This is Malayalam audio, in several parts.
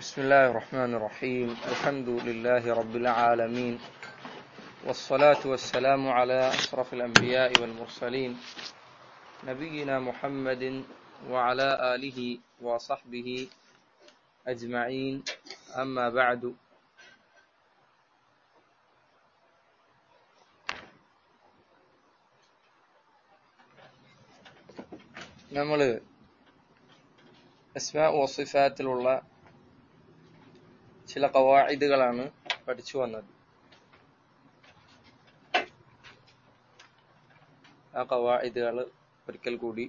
بسم الله الرحمن الرحيم الحمد لله رب العالمين والصلاة والسلام على أشرف الأنبياء والمرسلين نبينا محمد وعلى آله وصحبه أجمعين أما بعد നമ്മൾ അസ്മാ വസിഫാത്തിലുള്ള ചില കവായിദുകളാണ് പഠിച്ചു വന്നത് ആ കവായിദുകൾ ഒരിക്കൽ കൂടി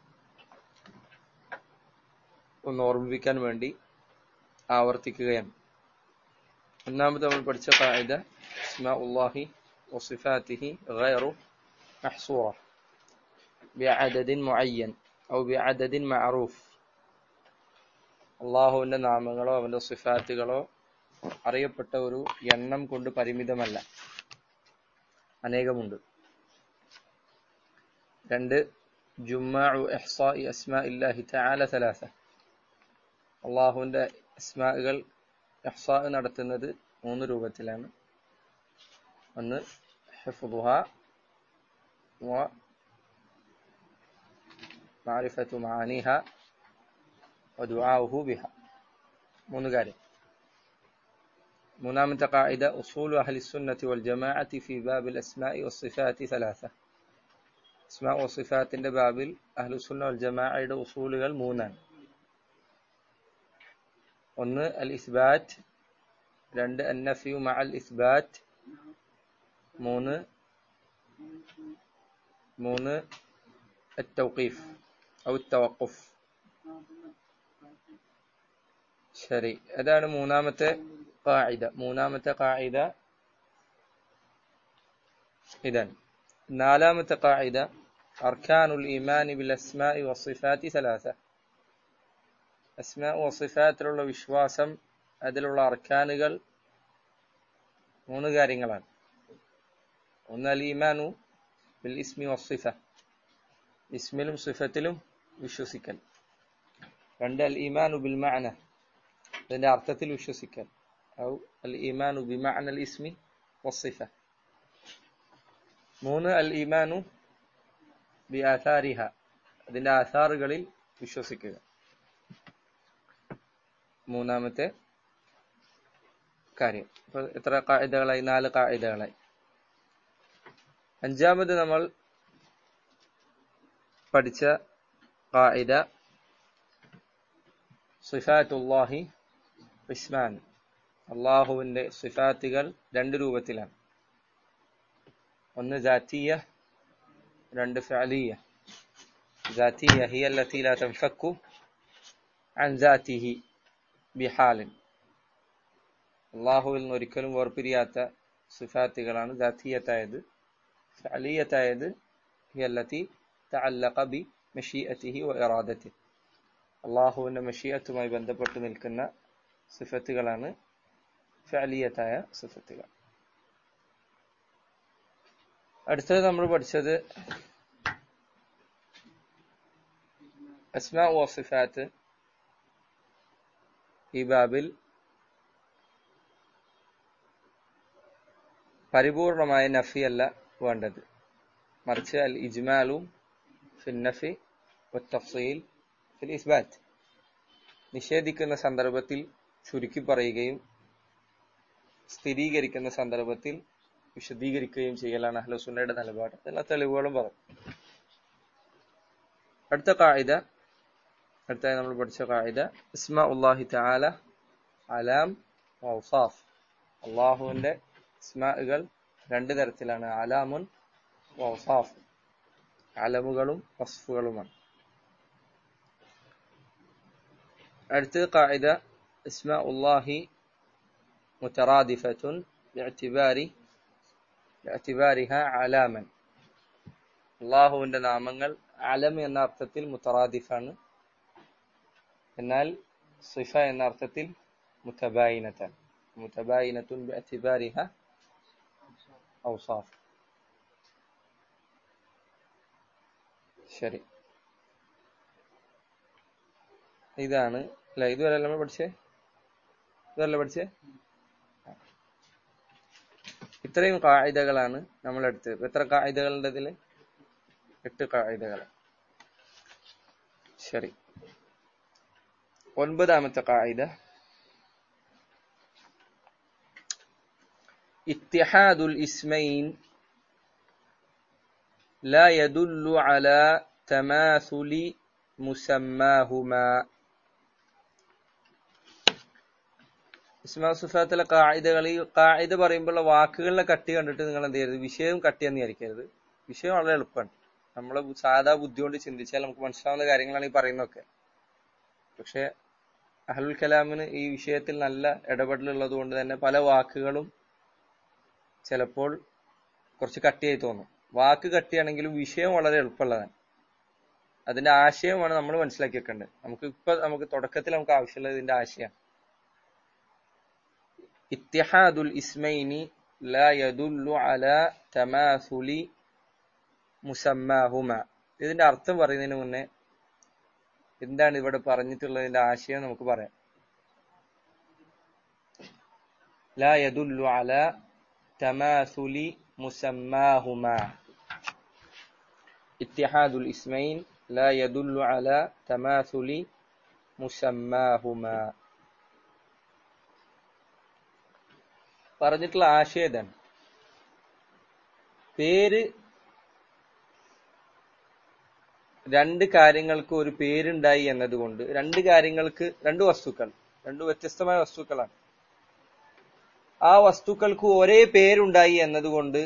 ഒന്ന് ഓർമ്മിപ്പിക്കാൻ വേണ്ടി ആവർത്തിക്കുകയാണ് ഒന്നാമത് നമ്മൾ പഠിച്ച കായിദ അസ്മാ ഉള്ളാഹി വസിഫാത്തിഹി ഗൈറു മഹ്സൂറ بعدد معين أو بعدد معروف അള്ളാഹുവിന്റെ നാമങ്ങളോ അവന്റെ സിഫാത്തുകളോ അറിയപ്പെട്ട ഒരു എണ്ണം കൊണ്ട് പരിമിതമല്ല അനേകമുണ്ട് രണ്ട് ജുമാഉ ഇഹ്സാഇ അസ്മാ ഇല്ലാഹി തആല സലാസ അള്ളാഹുവിന്റെ അസ്മാകൾ ഇഹ്സാ നടത്തുന്നത് മൂന്ന് രൂപത്തിലാണ് ഒന്ന് ഹിഫ്ദുഹ വ معرفة معانيها ودعاؤه بها മൂന്ന് കാര്യം മൂന്നാമത്തെ قاعدة أصول أهل السنة والجماعة في باب الأسماء والصفات ثلاثة أسماء وصفات ബാബിൽ أهل السنة والجماعة ഉസൂലുകൾ മൂന്നാണ് ഒന്ന് അൽ ഇസ്ബാറ്റ് രണ്ട് അന്നഫിയു മഅ അൽ ഇസ്ബാറ്റ് മൂന്ന് മൂന്ന് التوقيف أو التوقف ശരി അതാണ് മൂന്നാമത്തെ കായിദ മൂന്നാമത്തെ കായിദ ഇതാണ് നാലാമത്തെ കായിദ അർക്കാനുൽ ഈമാനി ബിൽ അസ്മാഇ വസിഫാത്തി സലാസ അസ്മാ വസിഫാത്തിലുള്ള വിശ്വാസം അതിലുള്ള അർക്കാനുകൾ മൂന്ന് കാര്യങ്ങളാണ് ഒന്ന് അൽ ഈമാനു ബിൽ ഇസ്മി വസിഫ ഇസ്മിലും സിഫത്തിലും വിശ്വസിക്കൽ രണ്ട് അൽ ഈമാനു ബിൽ മഅന അതിന്റെ അർത്ഥത്തിൽ വിശ്വസിക്കൽ ഔ അൽ ഈമാനു ബി മഅന അൽ ഇസ്മി വസിഫ മൂന്ന് അൽ ഈമാനു ബി ആഥാരിഹ അതിന്റെ ആധാറുകളിൽ വിശ്വസിക്കുക മൂന്നാമത്തെ കാര്യം ഇപ്പൊ എത്ര കായികകളായി നാല് കായികകളായി അഞ്ചാമത് നമ്മൾ പഠിച്ച കായിദ സിഫാത്തുല്ലാഹി ഇസ്മാൻ അള്ളാഹുവിന്റെ സിഫാത്തുകൾ രണ്ട് രൂപത്തിലാണ് ഒന്ന് ജാത്തിയ രണ്ട് ഫഅലിയ ജാത്തിയ هي التي لا تنفك عن ذاته بحال അള്ളാഹുവിൽ നിന്ന് ഒരിക്കലും വേർപിരിയാത്ത സിഫാത്തുകളാണ് ജാത്തിയത്തായത് ഫഅലിയത്തായത് هي التي تعلق بمشيئته وإرادته അള്ളാഹുവിന്റെ മഷിയത്തുമായി ബന്ധപ്പെട്ട് നിൽക്കുന്ന സിഫത്തുകളാണ് ഫഅലിയത്തായ സിഫത്തുകൾ അടുത്തത് നമ്മൾ പഠിച്ചത് അസ്മാ വസിഫാത്ത് ഈ ബാബിൽ പരിപൂർണമായ നഫിയല്ല വേണ്ടത് മറിച്ച് അൽ ഇജ്മാലും ഫിന്നഫി തഫ്സീൽ ഫിൽ ഇസ്ബാറ്റ് നിഷേധിക്കുന്ന സന്ദർഭത്തിൽ ചുരുക്കി പറയുകയും സ്ഥിരീകരിക്കുന്ന സന്ദർഭത്തിൽ വിശദീകരിക്കുകയും ചെയ്യലാണ് അഹ്ലസുന്നയുടെ നിലപാട് എല്ലാ തെളിവുകളും പറഞ്ഞു അടുത്ത കായിക അടുത്തായി നമ്മൾ പഠിച്ച കായിക ഇസ്മ ഉള്ളാഹി തആല അലാം വൗസാഫ് അള്ളാഹുവിന്റെ ഇസ്മാകൾ രണ്ട് തരത്തിലാണ് അലാമുൻ വൗസാഫ് അലമുകളും വസ്ഫുകളുമാണ് അടുത്ത കായിദ ഇസ്മാ ഉള്ളാഹി മുത്തറാദിഫത്തുൻ ബിഅ്തിബാരി ബിഅ്തിബാരിഹ അലാമൻ അള്ളാഹുവിന്റെ നാമങ്ങൾ അലം എന്ന അർത്ഥത്തിൽ മുത്തറാദിഫാണ് എന്നാൽ സിഫ എന്ന അർത്ഥത്തിൽ മുത്തബായിനത്താണ് മുത്തബായിനത്തുൻ ബിഅ്തിബാരിഹ ഔസാഫ് ശരി ഇതാണ് അല്ല ഇതുവരെ നമ്മൾ പഠിച്ചേ ഇതല്ലേ പഠിച്ചേ ഇത്രയും കായികകളാണ് നമ്മൾ എടുത്തത് എത്ര കായികകളുണ്ട് ഇതില് എട്ട് കായികകൾ ശരി ഒൻപതാമത്തെ കായിക اتحاد الاسمين لا يدل على تماثل مسماهما ഇസ്മാ സുഫാത്തിലെ കായികകൾ ഈ കായിക പറയുമ്പോഴുള്ള വാക്കുകളിലെ കട്ടി കണ്ടിട്ട് നിങ്ങൾ എന്ത് ചെയ്യരുത് വിഷയം കട്ടിയെന്ന് വിചാരിക്കരുത് വിഷയം വളരെ എളുപ്പമാണ് നമ്മൾ സാധാ ബുദ്ധി കൊണ്ട് ചിന്തിച്ചാൽ നമുക്ക് മനസ്സിലാവുന്ന കാര്യങ്ങളാണ് ഈ പറയുന്നതൊക്കെ പക്ഷെ അഹലുൽ കലാമിന് ഈ വിഷയത്തിൽ നല്ല ഇടപെടലുള്ളത് കൊണ്ട് തന്നെ പല വാക്കുകളും ചിലപ്പോൾ കുറച്ച് കട്ടിയായി തോന്നും വാക്ക് കട്ടിയാണെങ്കിലും വിഷയം വളരെ എളുപ്പമുള്ളതാണ് അതിന്റെ ആശയമാണ് നമ്മൾ മനസ്സിലാക്കി വെക്കേണ്ടത് നമുക്ക് ഇപ്പൊ നമുക്ക് തുടക്കത്തിൽ നമുക്ക് ആവശ്യമുള്ളത് ഇതിന്റെ ആശയം ഇത്തിഹാദുൽ ഇസ്മൈനി ലാ യദുല്ലു അലാ തമാസുലി മുസമ്മാഹുമ ഇതിന്റെ അർത്ഥം പറയുന്നതിന് മുന്നേ എന്താണ് ഇവിടെ പറഞ്ഞിട്ടുള്ളതിന്റെ ആശയം നമുക്ക് പറയാം ലാ യദുല്ലു അലാ തമാസുലി മുസമ്മാഹുമ اتحاد الاسمين لا يدل على تماثل مسماهما പറഞ്ഞിട്ടുള്ള ആശയം ഇതാണ് പേര് രണ്ട് കാര്യങ്ങൾക്ക് ഒരു പേരുണ്ടായി എന്നതുകൊണ്ട് രണ്ട് കാര്യങ്ങൾക്ക് രണ്ട് വസ്തുക്കൾ രണ്ട് വ്യത്യസ്തമായ വസ്തുക്കളാണ് ആ വസ്തുക്കൾക്ക് ഒരേ പേരുണ്ടായി എന്നതുകൊണ്ട്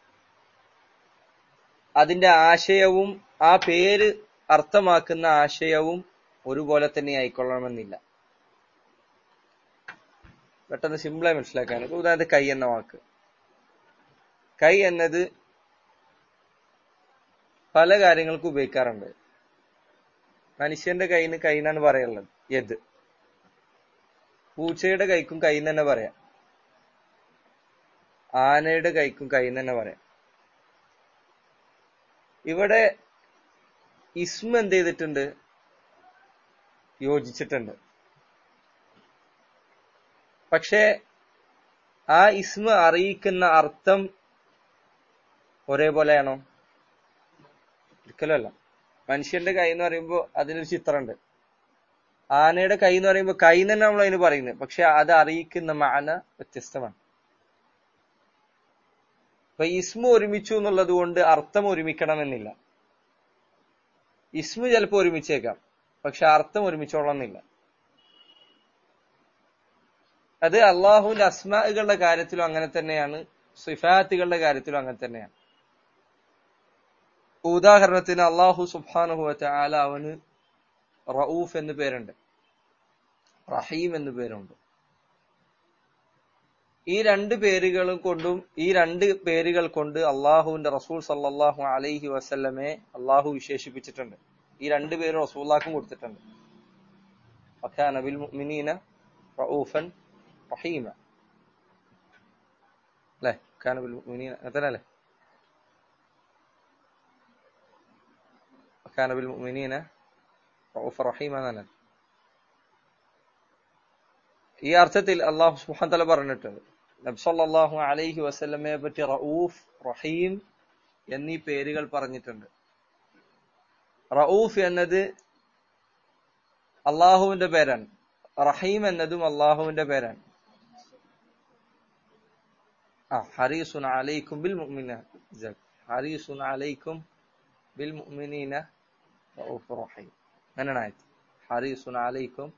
അതിന്റെ ആശയവും ആ പേര് അർത്ഥമാക്കുന്ന ആശയവും ഒരുപോലെ തന്നെ ആയിക്കൊള്ളണമെന്നില്ല പെട്ടെന്ന് സിമ്പിളായി മനസ്സിലാക്കാൻ ഇപ്പൊ ഉദാഹരണത്തിന് കൈ എന്ന വാക്ക് കൈ എന്നത് പല കാര്യങ്ങൾക്കും ഉപയോഗിക്കാറുണ്ട് മനുഷ്യന്റെ കൈന് കൈ എന്നാണ് പറയാനുള്ളത് യത് പൂച്ചയുടെ കൈക്കും കൈ തന്നെ പറയാം ആനയുടെ കൈക്കും കൈ തന്നെ പറയാം ഇവിടെ ഇസ്മ എന്ത് ചെയ്തിട്ടുണ്ട് യോജിച്ചിട്ടുണ്ട് പക്ഷെ ആ ഇസ്മ അറിയിക്കുന്ന അർത്ഥം ഒരേപോലെയാണോ ഒരിക്കലും അല്ല മനുഷ്യന്റെ കൈ എന്ന് പറയുമ്പോൾ അതിനൊരു ചിത്രമുണ്ട് ആനയുടെ കൈ എന്ന് പറയുമ്പോൾ കൈ തന്നെ നമ്മൾ അതിന് പറയുന്നത് പക്ഷെ അത് അറിയിക്കുന്ന മാന വ്യത്യസ്തമാണ് അപ്പൊ ഇസ്മ ഒരുമിച്ചു എന്നുള്ളത് കൊണ്ട് അർത്ഥം ഒരുമിക്കണമെന്നില്ല ഇസ്മ ചിലപ്പോൾ ഒരുമിച്ചേക്കാം പക്ഷെ അർത്ഥം ഒരുമിച്ചോളണമെന്നില്ല അത് അള്ളാഹുവിന്റെ അസ്മാകളുടെ കാര്യത്തിലും അങ്ങനെ തന്നെയാണ് സിഫാത്തുകളുടെ കാര്യത്തിലും അങ്ങനെ തന്നെയാണ് ഉദാഹരണത്തിന് അള്ളാഹു സുബാനുഹുവറ്റ ആല അവന് റഊഫ് എന്ന് പേരുണ്ട് റഹീം എന്ന് പേരുണ്ട് ഈ രണ്ട് പേരുകളും കൊണ്ടും ഈ രണ്ട് പേരുകൾ കൊണ്ട് അള്ളാഹുവിന്റെ റസൂൽ സല്ലാഹു അലൈഹി വസല്ലമെ അള്ളാഹു വിശേഷിപ്പിച്ചിട്ടുണ്ട് ഈ രണ്ട് പേരും റസൂല്ലാക്കും കൊടുത്തിട്ടുണ്ട് നബിൽ മുഅ്മിനീന റഊഫൻ റഹീമ അല്ലേ നബിൽ മുഅ്മിനീന അങ്ങനെ അല്ലേ നബിൽ മുഅ്മിനീന റഊഫ റഹീമ എന്നാണ് ഈ അർത്ഥത്തിൽ അള്ളാഹു സുബ്ഹാനഹു തആല പറഞ്ഞിട്ടുണ്ട് നബി സല്ലല്ലാഹു അലൈഹി വസല്ലമയെ പറ്റി റഊഫ് റഹീം എന്നീ പേരുകൾ പറഞ്ഞിട്ടുണ്ട് റഊഫ് എന്നത് അള്ളാഹുവിന്റെ പേരാണ് റഹീം എന്നതും അള്ളാഹുവിന്റെ പേരാണ് ആ ഹരീസുൻ അലൈക്കും ബിൽ മുഅ്മിന ഹരീസുൻ അലൈക്കും ബിൽ മുഅ്മിനീന റഊഫ് റഹീം അങ്ങനെയാണ് ആയത് ഹരീസുൻ അലൈക്കും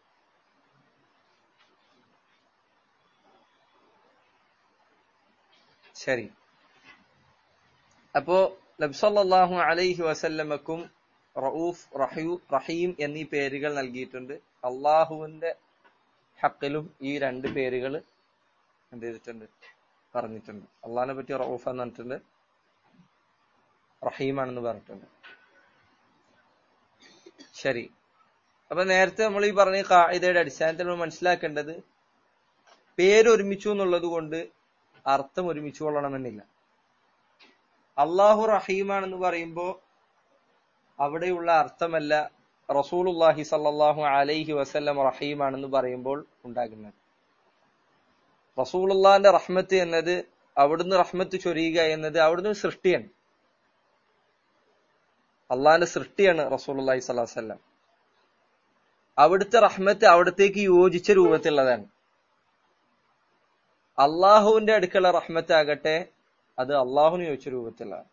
ശരി അപ്പോ നബ്സല്ലാഹു അലൈഹി വസല്ലമക്കും റഊഫ് റഹീം റഹീം എന്നീ പേരുകൾ നൽകിയിട്ടുണ്ട് അള്ളാഹുവിന്റെ ഹക്കിലും ഈ രണ്ട് പേരുകൾ എന്ത് ചെയ്തിട്ടുണ്ട് പറഞ്ഞിട്ടുണ്ട് അള്ളാഹിനെ പറ്റി റഊഫ് എന്ന് പറഞ്ഞിട്ടുണ്ട് റഹീമാണെന്ന് പറഞ്ഞിട്ടുണ്ട് ശരി അപ്പൊ നേരത്തെ നമ്മൾ ഈ പറഞ്ഞ കായികയുടെ അടിസ്ഥാനത്തിൽ നമ്മൾ മനസ്സിലാക്കേണ്ടത് പേര് ഒരുമിച്ചു എന്നുള്ളത് കൊണ്ട് അർത്ഥം ഒരുമിച്ച് കൊള്ളണമെന്നില്ല അള്ളാഹു റഹീമാണെന്ന് പറയുമ്പോൾ അവിടെയുള്ള അർത്ഥമല്ല റസൂലുല്ലാഹി സല്ലാഹു അലൈഹി വസല്ലം റഹീമാണെന്ന് പറയുമ്പോൾ ഉണ്ടാകുന്നത് റസൂലുള്ളാന്റെ റഹ്മത്ത് എന്നത് അവിടുന്ന് റഹ്മത്ത് ചൊരിയുക എന്നത് അവിടുന്ന് ഒരു സൃഷ്ടിയാണ് അള്ളാഹിന്റെ സൃഷ്ടിയാണ് റസൂലുള്ളാഹി സ്വല്ലല്ലാഹു അലൈഹി വസല്ലം അവിടുത്തെ റഹ്മത്ത് അവിടത്തേക്ക് യോജിച്ച രൂപത്തിലുള്ളതാണ് അള്ളാഹുവിന്റെ അടുക്കുള്ള റഹ്മത്ത് ആകട്ടെ അത് അള്ളാഹുവിന് യോജിച്ച രൂപത്തിലാണ്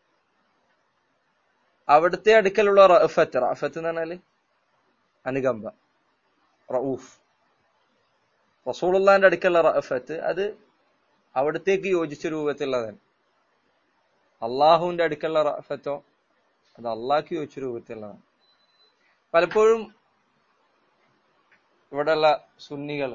അവിടുത്തെ അടുക്കലുള്ള റഫത്ത് റഫത്ത് എന്ന് പറഞ്ഞാല് അനുകമ്പ റഊഫ് റസൂളുള്ളാന്റെ അടുക്കലുള്ള റഫത്ത് അത് അവിടത്തേക്ക് യോജിച്ച രൂപത്തിലുള്ളതാണ് അള്ളാഹുവിന്റെ അടുക്കലുള്ള റഫത്തോ അത് അള്ളാഹ്ക്ക് യോജിച്ച രൂപത്തിലുള്ളതാണ് പലപ്പോഴും ഇവിടെയുള്ള സുന്നികൾ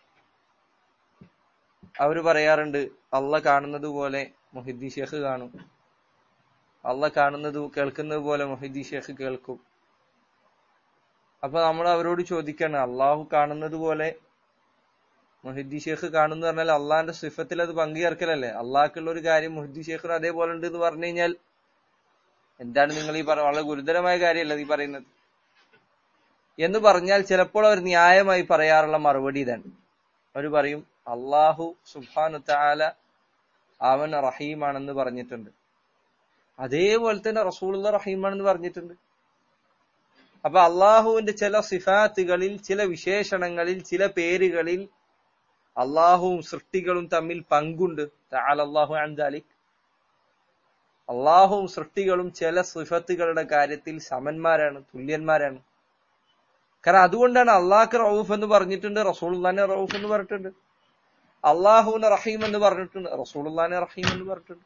അവര് പറയാറുണ്ട് അള്ള കാണുന്നത് പോലെ മൊഹിദ്ദി ഷേഖ് കാണും അള്ള കാണുന്നത് കേൾക്കുന്നത് പോലെ മൊഹിദ്ദി ഷേഖ് കേൾക്കും അപ്പൊ നമ്മൾ അവരോട് ചോദിക്കാണ് അള്ളാഹു കാണുന്നത് പോലെ മൊഹിദ്ദി ഷേഖ് കാണുന്നു പറഞ്ഞാൽ അള്ളാഹിന്റെ സിഫത്തിൽ അത് പങ്കുചേർക്കലല്ലേ അള്ളാഹ്ക്കുള്ള ഒരു കാര്യം മൊഹിദ്ദി ഷേഖിന് അതേപോലെ ഉണ്ട് എന്ന് പറഞ്ഞു കഴിഞ്ഞാൽ എന്താണ് നിങ്ങൾ ഈ പറ വളരെ ഗുരുതരമായ കാര്യമല്ല ഈ പറയുന്നത് എന്ന് പറഞ്ഞാൽ ചിലപ്പോൾ അവർ ന്യായമായി പറയാറുള്ള മറുപടി ഇതാണ് അവർ പറയും അള്ളാഹു സുബാനു താല അവൻ റഹീമാണെന്ന് പറഞ്ഞിട്ടുണ്ട് അതേപോലെ തന്നെ റസൂലുള്ള റഹീമാണെന്ന് പറഞ്ഞിട്ടുണ്ട് അപ്പൊ അള്ളാഹുവിന്റെ ചില സിഫാത്തുകളിൽ ചില വിശേഷണങ്ങളിൽ ചില പേരുകളിൽ അള്ളാഹുവും സൃഷ്ടികളും തമ്മിൽ പങ്കുണ്ട് അള്ളാഹു അൻദാലിക് അള്ളാഹുവും സൃഷ്ടികളും ചില സിഫത്തുകളുടെ കാര്യത്തിൽ സമന്മാരാണ് തുല്യന്മാരാണ് കാരണം അതുകൊണ്ടാണ് അള്ളാഹ്ക്ക് റൌഫ് എന്ന് പറഞ്ഞിട്ടുണ്ട് റസൂൽഖാനെ റൌഫ് എന്ന് പറഞ്ഞിട്ടുണ്ട് അള്ളാഹുവിനെ റഹീം എന്ന് പറഞ്ഞിട്ടുണ്ട് റസൂൽഖാനെ റഹീം എന്ന് പറഞ്ഞിട്ടുണ്ട്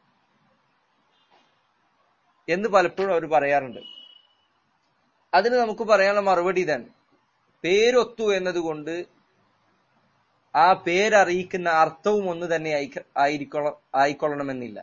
എന്ന് പലപ്പോഴും അവർ പറയാറുണ്ട് അതിന് നമുക്ക് പറയാനുള്ള മറുപടി ഇതാണ് പേരൊത്തു എന്നതുകൊണ്ട് ആ പേരറിയിക്കുന്ന അർത്ഥവും ഒന്ന് തന്നെ ആയിരിക്കണം ആയിക്കൊള്ളണമെന്നില്ല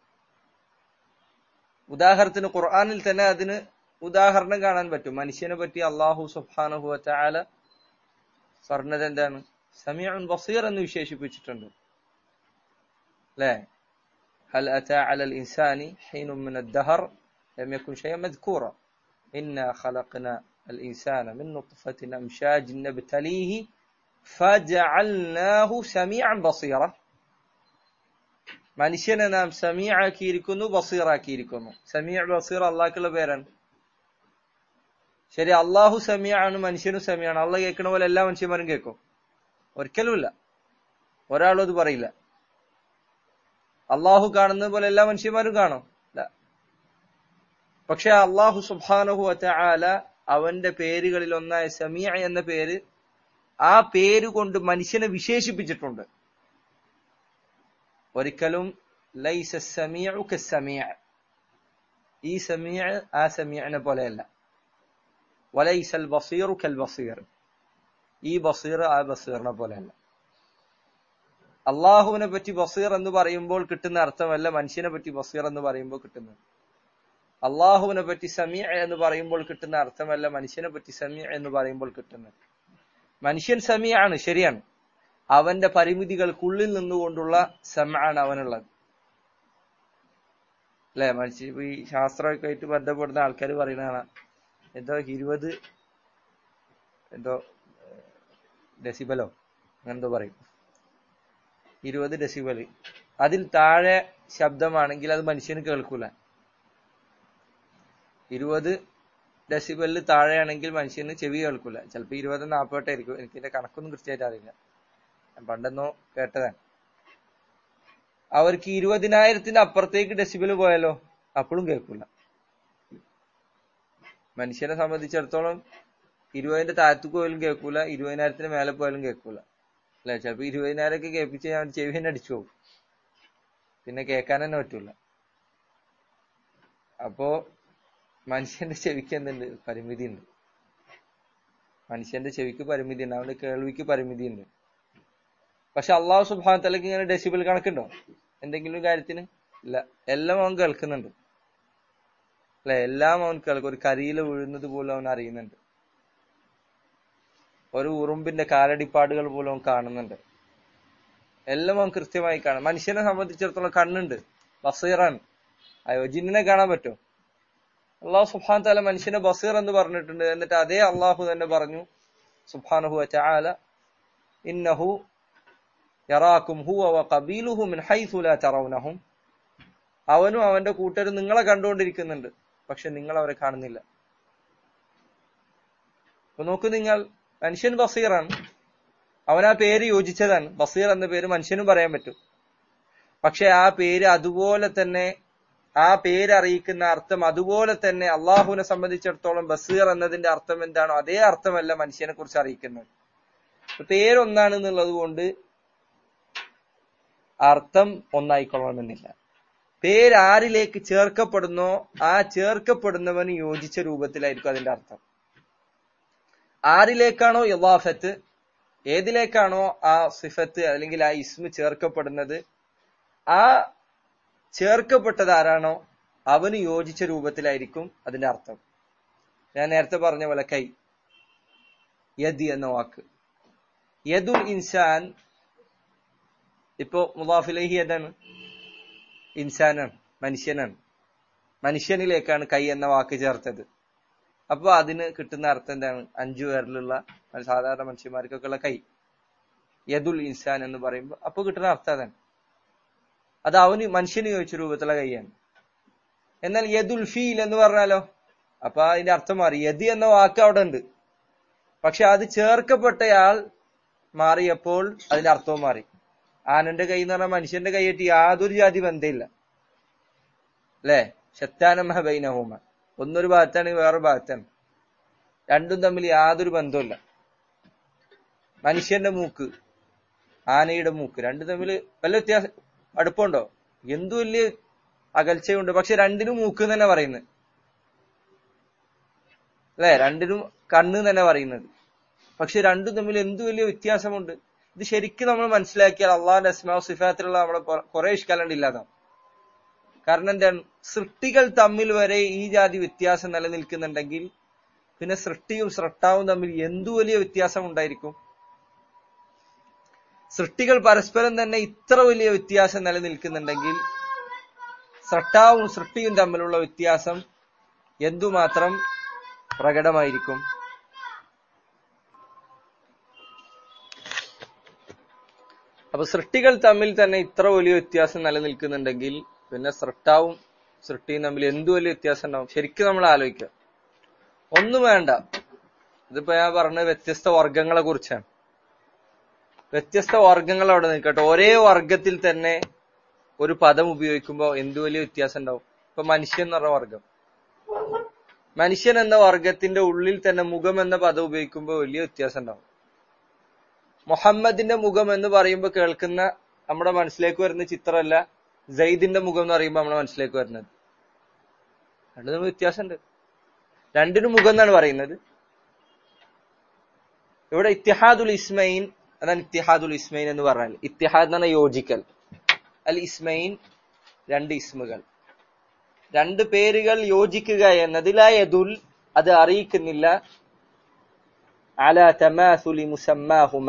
ഉദാഹരണത്തിന് ഖുർആാനിൽ തന്നെ അതിന് ഉദാഹരണം കാണാൻ പറ്റും മനുഷ്യനെ പറ്റി അള്ളാഹു സുബ്ഹാനഹു വതആല പറഞ്ഞത് എന്താണ് സമീഉൻ ബസീർ എന്ന് വിശേഷിപ്പിച്ചിട്ടുണ്ട് അല്ലേ هل أتى على الإنسان حين من الدهر لم يكن شيئا مذكورا إنا خلقنا الإنسان من نطفة أمشاج نبتليه فجعلناه سميعا بصيرا മനുഷ്യനെ നാം സമീആക്കിയിരിക്കുന്നു ബസീറാക്കിയിരിക്കുന്നു സമീഅ ബസീർ അള്ളാഹ്ക്കുള്ള പേരാണ് ശരി അള്ളാഹു സമീആണ് മനുഷ്യനും സമീആണ് അള്ളാഹ് കേൾക്കണ പോലെ എല്ലാ മനുഷ്യന്മാരും കേൾക്കും ഒരിക്കലുമില്ല ഒരാളും അത് പറയില്ല അള്ളാഹു കാണുന്നത് പോലെ എല്ലാ മനുഷ്യന്മാരും കാണും ഇല്ല പക്ഷെ അള്ളാഹു സുബാനഹു അല അവന്റെ പേരുകളിൽ ഒന്നായ സമീഅ എന്ന പേര് ആ പേര് കൊണ്ട് മനുഷ്യനെ വിശേഷിപ്പിച്ചിട്ടുണ്ട് ഒരിക്കലും ലൈസ സമീഉ കസമീഅ ഈ സമീഅ ആ സമീഅനെ പോലെയല്ല വലൈസൽ ബസീറു കൽ ബസീർ ഈ ബസീർ ആ ബസീറിനെ പോലെയല്ല അള്ളാഹുവിനെ പറ്റി ബസീർ എന്ന് പറയുമ്പോൾ കിട്ടുന്ന അർത്ഥമല്ല മനുഷ്യനെ പറ്റി ബസീർ എന്ന് പറയുമ്പോൾ കിട്ടുന്നത് അള്ളാഹുവിനെ പറ്റി സമീഅ എന്ന് പറയുമ്പോൾ കിട്ടുന്ന അർത്ഥമല്ല മനുഷ്യനെ പറ്റി സമീഅ എന്ന് പറയുമ്പോൾ കിട്ടുന്നത് മനുഷ്യൻ സമീഅാണ് ശരിയാണ് അവന്റെ പരിമിതികൾക്കുള്ളിൽ നിന്നുകൊണ്ടുള്ള സമാണ് അവനുള്ളത് അല്ലെ മനുഷ്യ ഈ ശാസ്ത്രമൊക്കെ ആയിട്ട് ബന്ധപ്പെടുന്ന ആൾക്കാർ പറയുന്നതാണ് എന്തോ ഇരുപത് എന്തോ ഡെസിബലോ അങ്ങനെന്തോ പറയും ഇരുപത് ഡെസിബല് അതിൽ താഴെ ശബ്ദമാണെങ്കിൽ അത് മനുഷ്യന് കേൾക്കൂല ഇരുപത് ഡെസിബലിൽ താഴെയാണെങ്കിൽ മനുഷ്യന് ചെവി കേൾക്കൂല ചിലപ്പോ ഇരുപത് നാൽപ്പത്തെട്ടായിരിക്കും എനിക്ക് ഇതിന്റെ കണക്കൊന്നും കൃത്യമായിട്ട് അറിയില്ല ഞാൻ പണ്ടെന്നോ കേട്ടതാണ് അവർക്ക് ഇരുപതിനായിരത്തിന്റെ അപ്പുറത്തേക്ക് ഡെസിബിൾ പോയാലോ അപ്പോഴും കേൾക്കൂല മനുഷ്യനെ സംബന്ധിച്ചിടത്തോളം ഇരുപതിന്റെ താഴത്ത് പോയാലും കേൾക്കൂല ഇരുപതിനായിരത്തിന് മേലെ പോയാലും കേൾക്കൂല അല്ലെ ചിലപ്പോ ഇരുപതിനായിരം ഒക്കെ കേൾപ്പിച്ച് ഞാൻ ചെവി തന്നെ അടിച്ചു പോകും പിന്നെ കേൾക്കാൻ തന്നെ പറ്റൂല അപ്പോ മനുഷ്യന്റെ ചെവിക്ക് എന്തുണ്ട് പരിമിതി ഉണ്ട് മനുഷ്യന്റെ ചെവിക്ക് പരിമിതി ഉണ്ട് അവന്റെ കേൾവിക്ക് പരിമിതി ഉണ്ട് പക്ഷെ അള്ളാഹു സുബാനത്തലക്ക് ഇങ്ങനെ ഡെസിബിൾ കണക്കുണ്ടോ എന്തെങ്കിലും കാര്യത്തിന് ഇല്ല എല്ലാം അവൻ കേൾക്കുന്നുണ്ട് അല്ലെ എല്ലാം അവൻ കേൾക്കും ഒരു കരിയില വീഴുന്നത് പോലും അവൻ അറിയുന്നുണ്ട് ഒരു ഉറുമ്പിന്റെ കാലടിപ്പാടുകൾ പോലും അവൻ കാണുന്നുണ്ട് എല്ലാം അവൻ കൃത്യമായി കാണും മനുഷ്യനെ സംബന്ധിച്ചിടത്തോളം കണ്ണുണ്ട് ബസീറാണ് അയ്യോ ജിന്നിനെ കാണാൻ പറ്റും അള്ളാഹു സുബാൻ താല മനുഷ്യനെ ബസീർ എന്ന് പറഞ്ഞിട്ടുണ്ട് എന്നിട്ട് അതേ അള്ളാഹു തന്നെ പറഞ്ഞു സുബാനഹു ചാല ഇന്നഹു യറാക്കും ഹുവ വ ഖബീലുഹു മിൻ ഹൈസു ലാ തറൗനഹും അവനും അവന്റെ കൂട്ടരും നിങ്ങളെ കണ്ടുകൊണ്ടിരിക്കുന്നുണ്ട് പക്ഷെ നിങ്ങൾ അവരെ കാണുന്നില്ല അപ്പൊ നോക്കൂ നിങ്ങൾ മനുഷ്യൻ ബസീറാണ് അവൻ ആ പേര് യോജിച്ചതാണ് ബസീർ എന്ന പേര് മനുഷ്യനും പറയാൻ പറ്റും പക്ഷെ ആ പേര് അതുപോലെ തന്നെ ആ പേര് അറിയിക്കുന്ന അർത്ഥം അതുപോലെ തന്നെ അള്ളാഹുവിനെ സംബന്ധിച്ചിടത്തോളം ബസീർ എന്നതിന്റെ അർത്ഥം എന്താണോ അതേ അർത്ഥമല്ല മനുഷ്യനെ കുറിച്ച് അറിയിക്കുന്നത് പേരൊന്നാണ് എന്നുള്ളത് കൊണ്ട് അർത്ഥം ഒന്നായിക്കൊള്ളണമെന്നില്ല പേര് ആരിലേക്ക് ചേർക്കപ്പെടുന്നോ ആ ചേർക്കപ്പെടുന്നവന് യോജിച്ച രൂപത്തിലായിരിക്കും അതിന്റെ അർത്ഥം ആരിലേക്കാണോ യവാഫത്ത് ഏതിലേക്കാണോ ആ സിഫത്ത് അല്ലെങ്കിൽ ആ ഇസ്മ ചേർക്കപ്പെടുന്നത് ആ ചേർക്കപ്പെട്ടത് ആരാണോ അവന് യോജിച്ച രൂപത്തിലായിരിക്കും അതിന്റെ അർത്ഥം ഞാൻ നേരത്തെ പറഞ്ഞ പോലെ കൈ യദി എന്ന വാക്ക് യദുൽ ഇൻസാൻ ഇപ്പോ മുലാഫിലേഹി ഏതാണ് ഇൻസാനാണ് മനുഷ്യനാണ് മനുഷ്യനിലേക്കാണ് കൈ എന്ന വാക്ക് ചേർത്തത് അപ്പൊ അതിന് കിട്ടുന്ന അർത്ഥം എന്താണ് അഞ്ചു പേരിലുള്ള സാധാരണ മനുഷ്യന്മാർക്കൊക്കെ ഉള്ള കൈ യദുൽ ഇൻസാൻ എന്ന് പറയുമ്പോൾ അപ്പൊ കിട്ടുന്ന അർത്ഥം അതാണ് അത് അവന് മനുഷ്യന് ചോദിച്ച രൂപത്തിലുള്ള കൈയാണ് എന്നാൽ യദുൽ ഫീൽ എന്ന് പറഞ്ഞാലോ അപ്പൊ അതിന്റെ അർത്ഥം മാറി യദി എന്ന വാക്ക് അവിടെ ഉണ്ട് പക്ഷെ അത് ചേർക്കപ്പെട്ടയാൾ മാറിയപ്പോൾ അതിന്റെ അർത്ഥവും മാറി ആനന്റെ കൈ എന്ന് പറഞ്ഞാൽ മനുഷ്യന്റെ കൈയായിട്ട് യാതൊരു ജാതി ബന്ധമില്ല അല്ലേ ശത്താനമഹബൈനഹോമ ഒന്നൊരു ഭാഗത്താണ് വേറൊരു ഭാഗത്താണ് രണ്ടും തമ്മിൽ യാതൊരു ബന്ധമില്ല മനുഷ്യന്റെ മൂക്ക് ആനയുടെ മൂക്ക് രണ്ടും തമ്മിൽ വല്ല വ്യത്യാസം അടുപ്പമുണ്ടോ എന്തു വലിയ അകൽച്ചയുണ്ട് പക്ഷെ രണ്ടിനും മൂക്ക് തന്നെ പറയുന്നത് അല്ലെ രണ്ടിനും കണ്ണ് തന്നെ പറയുന്നത് പക്ഷെ രണ്ടും തമ്മിൽ എന്തു വലിയ വ്യത്യാസമുണ്ട് ഇത് ശരിക്കും നമ്മൾ മനസ്സിലാക്കിയാൽ അള്ളാഹിന്റെ അസ്മാവ് സിഫാത്തിലുള്ള നമ്മളെ കുറെ ഇഷ്കാലണ്ട് ഇല്ലാതാവും കാരണം എന്താണ് സൃഷ്ടികൾ തമ്മിൽ വരെ ഈ ജാതി വ്യത്യാസം നിലനിൽക്കുന്നുണ്ടെങ്കിൽ പിന്നെ സൃഷ്ടിയും സൃഷ്ടാവും തമ്മിൽ എന്തു വലിയ വ്യത്യാസം ഉണ്ടായിരിക്കും സൃഷ്ടികൾ പരസ്പരം തന്നെ ഇത്ര വലിയ വ്യത്യാസം നിലനിൽക്കുന്നുണ്ടെങ്കിൽ സൃഷ്ടാവും സൃഷ്ടിയും തമ്മിലുള്ള വ്യത്യാസം എന്തുമാത്രം പ്രകടമായിരിക്കും അപ്പൊ സൃഷ്ടികൾ തമ്മിൽ തന്നെ ഇത്ര വലിയ വ്യത്യാസം നിലനിൽക്കുന്നുണ്ടെങ്കിൽ പിന്നെ സൃഷ്ടാവും സൃഷ്ടിയും തമ്മിൽ എന്തു വലിയ വ്യത്യാസം ഉണ്ടാവും ശരിക്കും നമ്മൾ ആലോചിക്കുക ഒന്നും വേണ്ട ഇതിപ്പോ ഞാൻ പറഞ്ഞ വ്യത്യസ്ത വർഗങ്ങളെ കുറിച്ചാണ് വ്യത്യസ്ത വർഗങ്ങൾ അവിടെ നിൽക്കട്ടെ ഒരേ വർഗത്തിൽ തന്നെ ഒരു പദം ഉപയോഗിക്കുമ്പോൾ എന്തു വലിയ വ്യത്യാസം ഉണ്ടാവും ഇപ്പൊ മനുഷ്യൻ എന്ന് പറഞ്ഞ വർഗം മനുഷ്യൻ എന്ന വർഗത്തിന്റെ ഉള്ളിൽ തന്നെ മുഖം എന്ന പദം ഉപയോഗിക്കുമ്പോൾ വലിയ വ്യത്യാസം ഉണ്ടാവും മുഹമ്മദിന്റെ മുഖം എന്ന് പറയുമ്പോൾ കേൾക്കുന്ന നമ്മുടെ മനസ്സിലേക്ക് വരുന്ന ചിത്രമല്ല ജയ്ദിന്റെ മുഖം എന്ന് പറയുമ്പോൾ നമ്മുടെ മനസ്സിലേക്ക് വരുന്നത് രണ്ടു തമ്മിൽ വ്യത്യാസമുണ്ട് രണ്ടിനും മുഖം എന്നാണ് പറയുന്നത് ഇവിടെ ഇത്തിഹാദുൽ ഇസ്മൈൻ അതാണ് ഇത്തിഹാദുൽ ഇസ്മൈൻ എന്ന് പറഞ്ഞാൽ ഇത്തിഹാദ് എന്ന് പറഞ്ഞാൽ യോജിക്കൽ അൽ ഇസ്മൈൻ രണ്ട് ഇസ്മുകൾ രണ്ട് പേരുകൾ യോജിക്കുക എന്നതിലായതുൽ അത് അറിയിക്കുന്നില്ല അല തമാസുലി മുസമ്മാഹുമ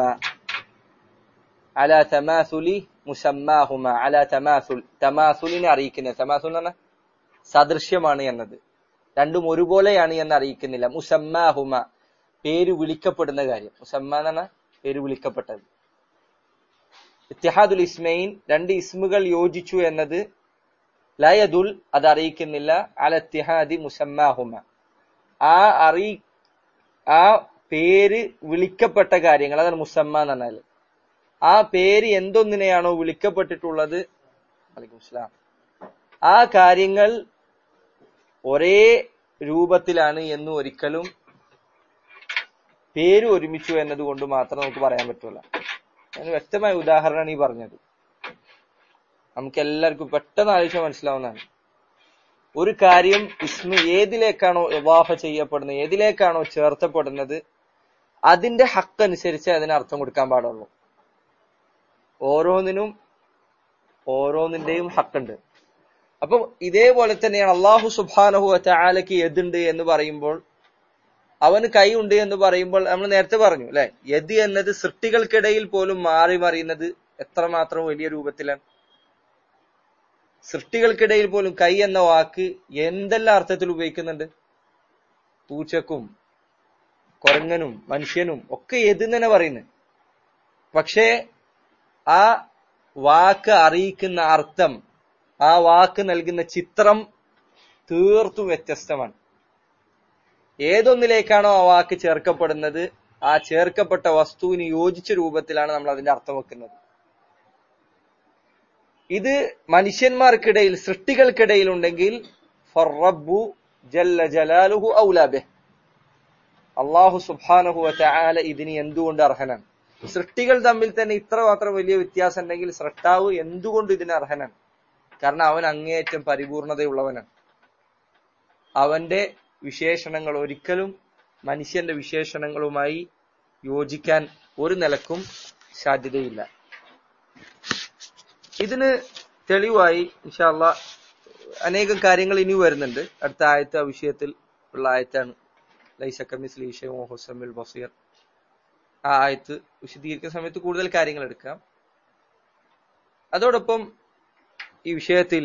അല തമാസുലി മുസമ്മാഹുമ അല തമാസുൽ തമാസുലിനെ അറിയിക്കുന്ന തമാസുൽ എന്ന് പറഞ്ഞാൽ സദൃശ്യമാണ് എന്നത് രണ്ടും ഒരുപോലെയാണ് എന്ന് അറിയിക്കുന്നില്ല മുസമ്മാഹുമ പേര് വിളിക്കപ്പെടുന്ന കാര്യം മുസമ്മ എന്ന് പറഞ്ഞാൽ പേര് വിളിക്കപ്പെട്ടത് ഇത്തിഹാദുൽ ഇസ്മൈൻ രണ്ട് ഇസ്മുകൾ യോജിച്ചു എന്നത് ലയദുൽ അത് അറിയിക്കുന്നില്ല അല ഇത്തിഹാദി മുസമ്മാഹുമ ആ അറി ആ പേര് വിളിക്കപ്പെട്ട കാര്യങ്ങൾ അതാണ് മുസമ്മ എന്ന് പറഞ്ഞാൽ ആ പേര് എന്തൊന്നിനെയാണോ വിളിക്കപ്പെട്ടിട്ടുള്ളത് അലൈക്കും സ്ലാം ആ കാര്യങ്ങൾ ഒരേ രൂപത്തിലാണ് എന്ന് ഒരിക്കലും പേര് ഒരുമിച്ചു എന്നതുകൊണ്ട് മാത്രം നമുക്ക് പറയാൻ പറ്റില്ല അതിന് വ്യക്തമായ ഉദാഹരണമാണ് ഈ പറഞ്ഞത് നമുക്ക് എല്ലാവർക്കും പെട്ടെന്ന് ആലോചിച്ചാൽ മനസ്സിലാവുന്നതാണ് ഒരു കാര്യം ഇസ്മു ഏതിലേക്കാണോ എവാഫ ചെയ്യപ്പെടുന്നത് ഏതിലേക്കാണോ ചേർത്തപ്പെടുന്നത് അതിന്റെ ഹക്ക് അനുസരിച്ച് അതിന് അർത്ഥം കൊടുക്കാൻ പാടുള്ളൂ ഓരോന്നിനും ഓരോന്നിന്റെയും ഹക്കുണ്ട് അപ്പൊ ഇതേപോലെ തന്നെയാണ് അള്ളാഹു സുബാനഹു ചാലക്ക് എതുണ്ട് എന്ന് പറയുമ്പോൾ അവന് കൈ ഉണ്ട് എന്ന് പറയുമ്പോൾ നമ്മൾ നേരത്തെ പറഞ്ഞു അല്ലെ യദ് എന്നത് സൃഷ്ടികൾക്കിടയിൽ പോലും മാറി മറിയുന്നത് എത്രമാത്രം വലിയ രൂപത്തിലാണ് സൃഷ്ടികൾക്കിടയിൽ പോലും കൈ എന്ന വാക്ക് എന്തെല്ലാം അർത്ഥത്തിൽ ഉപയോഗിക്കുന്നുണ്ട് പൂച്ചക്കും കുരങ്ങനും മനുഷ്യനും ഒക്കെ എത് തന്നെ പറയുന്നത് പക്ഷേ ആ വാക്ക് അറിയിക്കുന്ന അർത്ഥം ആ വാക്ക് നൽകുന്ന ചിത്രം തീർത്തും വ്യത്യസ്തമാണ് ഏതൊന്നിലേക്കാണോ ആ വാക്ക് ചേർക്കപ്പെടുന്നത് ആ ചേർക്കപ്പെട്ട വസ്തുവിന് യോജിച്ച രൂപത്തിലാണ് നമ്മൾ അതിന്റെ അർത്ഥം വെക്കുന്നത് ഇത് മനുഷ്യന്മാർക്കിടയിൽ സൃഷ്ടികൾക്കിടയിൽ ഉണ്ടെങ്കിൽ ഫറബ്ബു ജല്ല ജലാലുഹു ഔലാബെ അള്ളാഹു സുബാനഹു ചാല ഇതിന് എന്തുകൊണ്ട് അർഹനാണ് സൃഷ്ടികൾ തമ്മിൽ തന്നെ ഇത്ര മാത്രം വലിയ വ്യത്യാസം ഉണ്ടെങ്കിൽ സൃഷ്ടാവ് എന്തുകൊണ്ട് ഇതിന് അർഹനാണ് കാരണം അവൻ അങ്ങേയറ്റം പരിപൂർണതയുള്ളവനാണ് അവന്റെ വിശേഷണങ്ങൾ ഒരിക്കലും മനുഷ്യന്റെ വിശേഷണങ്ങളുമായി യോജിക്കാൻ ഒരു നിലക്കും സാധ്യതയില്ല ഇതിന് തെളിവായി ഇൻഷാല്ല അനേകം കാര്യങ്ങൾ ഇനി വരുന്നുണ്ട് അടുത്ത ആയത്ത് ആ വിഷയത്തിൽ ഉള്ള ആയത്താണ് ലൈസക്കമിസ്ലീഷമുൽ ബസീർ ആ ആയത്ത് വിശദീകരിക്കുന്ന സമയത്ത് കൂടുതൽ കാര്യങ്ങൾ എടുക്കാം അതോടൊപ്പം ഈ വിഷയത്തിൽ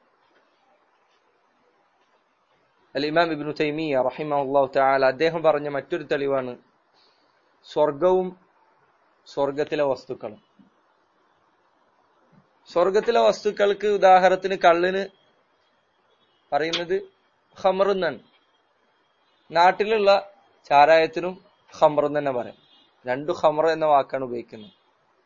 അൽ ഇമാം ഇബ്നു തൈമിയ റഹിമഹുല്ലാഹു തആല അദ്ദേഹം പറഞ്ഞ മറ്റൊരു തെളിവാണ് സ്വർഗവും സ്വർഗത്തിലെ വസ്തുക്കളും സ്വർഗത്തിലെ വസ്തുക്കൾക്ക് ഉദാഹരണത്തിന് കള്ളിന് പറയുന്നത് ഖമർ എന്നാണ് നാട്ടിലുള്ള ചാരായത്തിനും ഖമർ എന്ന് തന്നെ പറയാം രണ്ടു ഖമർ എന്ന വാക്കാണ് ഉപയോഗിക്കുന്നത്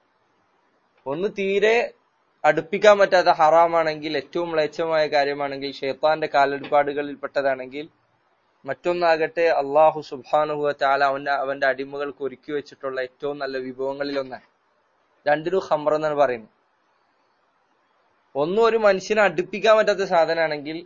ഒന്ന് തീരെ അടുപ്പിക്കാൻ പറ്റാത്ത ഹറാമാണെങ്കിൽ ഏറ്റവും മ്ലേച്ഛമായ കാര്യമാണെങ്കിൽ ഷെയ്ത്താന്റെ കാലടിപ്പാടുകളിൽ പെട്ടതാണെങ്കിൽ മറ്റൊന്നാകട്ടെ അള്ളാഹു സുബാനുഹുവ ചാല അവന്റെ അവന്റെ അടിമകൾക്ക് ഒരുക്കി വെച്ചിട്ടുള്ള ഏറ്റവും നല്ല വിഭവങ്ങളിൽ ഒന്നാണ് രണ്ടിനും ഹംറ എന്നാണ് പറയുന്നത് ഒന്നും ഒരു മനുഷ്യനെ അടുപ്പിക്കാൻ പറ്റാത്ത സാധനമാണെങ്കിൽ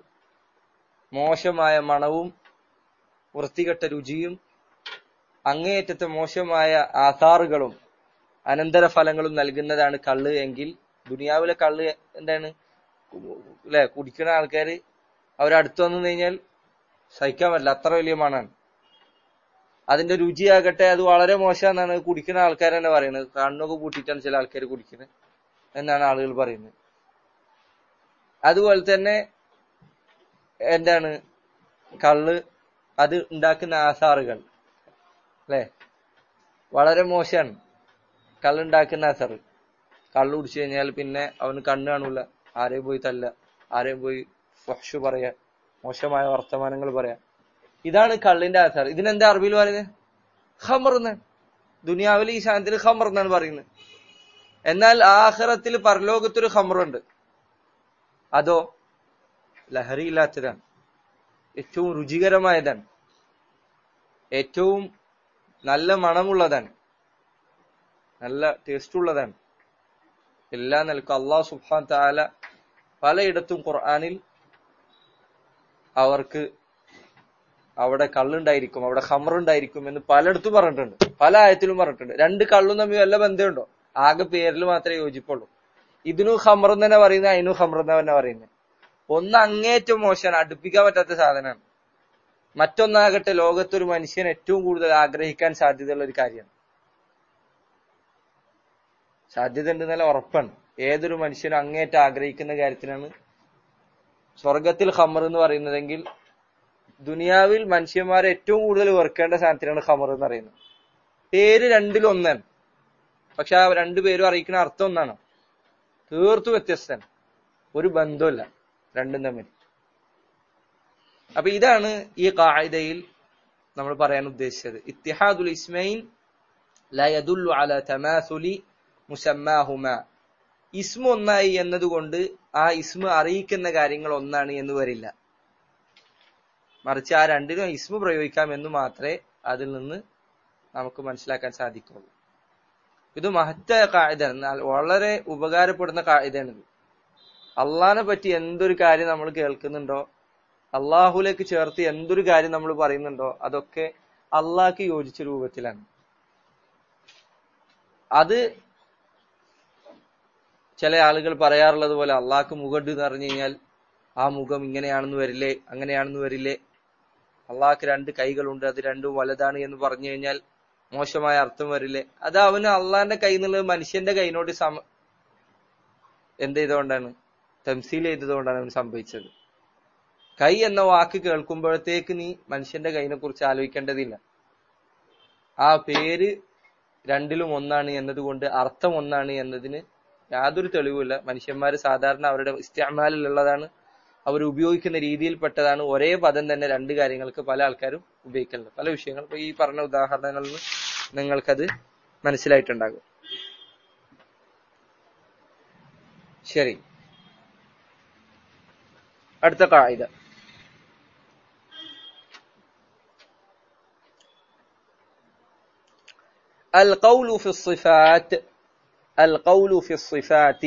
മോശമായ മണവും വൃത്തികെട്ട രുചിയും അങ്ങേയറ്റത്തെ മോശമായ ആധാറുകളും അനന്തരഫലങ്ങളും നൽകുന്നതാണ് കള്ള് എങ്കിൽ ദുനിയാവിലെ കള്ള് എന്താണ് അല്ലെ കുടിക്കുന്ന ആൾക്കാര് അവരടുത്ത് വന്നു കഴിഞ്ഞാൽ സഹിക്കാൻ പറ്റില്ല അത്ര വലിയ മണാണ് അതിന്റെ രുചിയാകട്ടെ അത് വളരെ മോശമെന്നാണ് കുടിക്കുന്ന ആൾക്കാർ തന്നെ പറയുന്നത് കണ്ണൊക്കെ കൂട്ടിയിട്ടാണ് ചില ആൾക്കാർ കുടിക്കുന്നത് എന്നാണ് ആളുകൾ പറയുന്നത് അതുപോലെ തന്നെ എന്താണ് കള്ള് അത് ഉണ്ടാക്കുന്ന ആസാറുകൾ അല്ലെ വളരെ മോശമാണ് കള്ളുണ്ടാക്കുന്ന ആസാറ് കള്ളു കുടിച്ചു കഴിഞ്ഞാൽ പിന്നെ അവന് കണ്ണ് കാണൂല ആരെയും പോയി തല്ല ആരെയും പോയി ഫഷു പറയാ മോശമായ വർത്തമാനങ്ങൾ പറയാ ഇതാണ് കള്ളിന്റെ ആധാർ ഇതിനെന്താ അറബിയിൽ പറയുന്നത് ഖമർ എന്നാണ് ദുനിയാവിൽ ഈ സാധനത്തിന് ഖമർ എന്നാണ് പറയുന്നത് എന്നാൽ ആഹ്റത്തിൽ പരലോകത്തൊരു ഖമറുണ്ട് അതോ ലഹരിയില്ലാത്തതാണ് ഏറ്റവും രുചികരമായതാണ് ഏറ്റവും നല്ല മണമുള്ളതാണ് നല്ല ടേസ്റ്റ് ഉള്ളതാണ് എല്ലാ നിലക്കും അള്ളാഹു സുബ്ഹാൻ താല പലയിടത്തും ഖുർആാനിൽ അവർക്ക് അവിടെ കള്ളുണ്ടായിരിക്കും അവിടെ ഹമറുണ്ടായിരിക്കും എന്ന് പലയിടത്തും പറഞ്ഞിട്ടുണ്ട് പല ആയത്തിലും പറഞ്ഞിട്ടുണ്ട് രണ്ട് കള്ളും തമ്മിൽ വല്ല ബന്ധമുണ്ടോ ആകെ പേരിൽ മാത്രമേ യോജിപ്പുള്ളൂ ഇതിനും ഹമറും തന്നെ പറയുന്നത് അതിനും ഹമറും തന്നെ പറയുന്നത് ഒന്ന് അങ്ങേറ്റം മോശമാണ് അടുപ്പിക്കാൻ പറ്റാത്ത സാധനമാണ് മറ്റൊന്നാകട്ടെ ലോകത്തൊരു മനുഷ്യൻ ഏറ്റവും കൂടുതൽ ആഗ്രഹിക്കാൻ സാധ്യതയുള്ള ഒരു കാര്യമാണ് സാധ്യത ഉണ്ടെന്നല്ല ഉറപ്പാണ് ഏതൊരു മനുഷ്യനും അങ്ങേറ്റം ആഗ്രഹിക്കുന്ന കാര്യത്തിനാണ് സ്വർഗത്തിൽ ഖമർ എന്ന് പറയുന്നതെങ്കിൽ ദുനിയാവിൽ മനുഷ്യന്മാരെ ഏറ്റവും കൂടുതൽ വെറുക്കേണ്ട സാധനത്തിനാണ് ഖമർ എന്ന് പറയുന്നത് പേര് രണ്ടിലും ഒന്നാണ് പക്ഷെ ആ രണ്ടു പേരും അറിയിക്കുന്ന അർത്ഥം ഒന്നാണ് തീർത്തു വ്യത്യസ്തമാണ് ഒരു ബന്ധമില്ല രണ്ടും തമ്മിൽ അപ്പൊ ഇതാണ് ഈ കായിദയിൽ നമ്മൾ പറയാൻ ഉദ്ദേശിച്ചത് ഇത്തിഹാദുൽ ഇസ്മൈൻ ലയദുല്ലു അല തമാസുലി മുസമ്മാഹുമ ഇസ്മ ഒന്നായി എന്നതുകൊണ്ട് ആ ഇസ്മ അറിയിക്കുന്ന കാര്യങ്ങൾ ഒന്നാണ് എന്ന് വരില്ല മറിച്ച് ആ രണ്ടിനും ഇസ്മ പ്രയോഗിക്കാം എന്ന് മാത്രമേ അതിൽ നിന്ന് നമുക്ക് മനസ്സിലാക്കാൻ സാധിക്കുള്ളൂ ഇത് മഹത്തായ കായിതാണ് വളരെ ഉപകാരപ്പെടുന്ന കായിതാണിത് അള്ളാഹിനെ പറ്റി എന്തൊരു കാര്യം നമ്മൾ കേൾക്കുന്നുണ്ടോ അള്ളാഹുലേക്ക് ചേർത്ത് എന്തൊരു കാര്യം നമ്മൾ പറയുന്നുണ്ടോ അതൊക്കെ അള്ളാഹ്ക്ക് യോജിച്ച രൂപത്തിലാണ് അത് ചില ആളുകൾ പറയാറുള്ളത് പോലെ അള്ളാഹ്ക്ക് മുഖണ്ട് എന്ന് പറഞ്ഞു കഴിഞ്ഞാൽ ആ മുഖം ഇങ്ങനെയാണെന്ന് വരില്ലേ അങ്ങനെയാണെന്ന് വരില്ലേ അള്ളാഹ്ക്ക് രണ്ട് കൈകളുണ്ട് അത് രണ്ടും വലുതാണ് എന്ന് പറഞ്ഞു കഴിഞ്ഞാൽ മോശമായ അർത്ഥം വരില്ലേ അത് അവന് അള്ളാഹിന്റെ കൈ എന്നുള്ളത് മനുഷ്യന്റെ കൈനോട് സമ എന്ത് ചെയ്തുകൊണ്ടാണ് തംസീൽ ചെയ്തതുകൊണ്ടാണ് അവന് സംഭവിച്ചത് കൈ എന്ന വാക്ക് കേൾക്കുമ്പോഴത്തേക്ക് നീ മനുഷ്യന്റെ കൈനെ കുറിച്ച് ആലോചിക്കേണ്ടതില്ല ആ പേര് രണ്ടിലും ഒന്നാണ് എന്നതുകൊണ്ട് അർത്ഥം ഒന്നാണ് എന്നതിന് യാതൊരു തെളിവുമില്ല മനുഷ്യന്മാർ സാധാരണ അവരുടെ ഇസ്തിഅമാലിലുള്ളതാണ് അവർ ഉപയോഗിക്കുന്ന രീതിയിൽപ്പെട്ടതാണ് ഒരേ പദം തന്നെ രണ്ട് കാര്യങ്ങൾക്ക് പല ആൾക്കാരും ഉപയോഗിക്കുന്നുണ്ട് പല വിഷയങ്ങൾ ഇപ്പൊ ഈ പറഞ്ഞ ഉദാഹരണങ്ങളിൽ നിന്ന് നിങ്ങൾക്കത് മനസ്സിലായിട്ടുണ്ടാകും ശരി അടുത്ത കായിക القول في الصفات القول في الصفات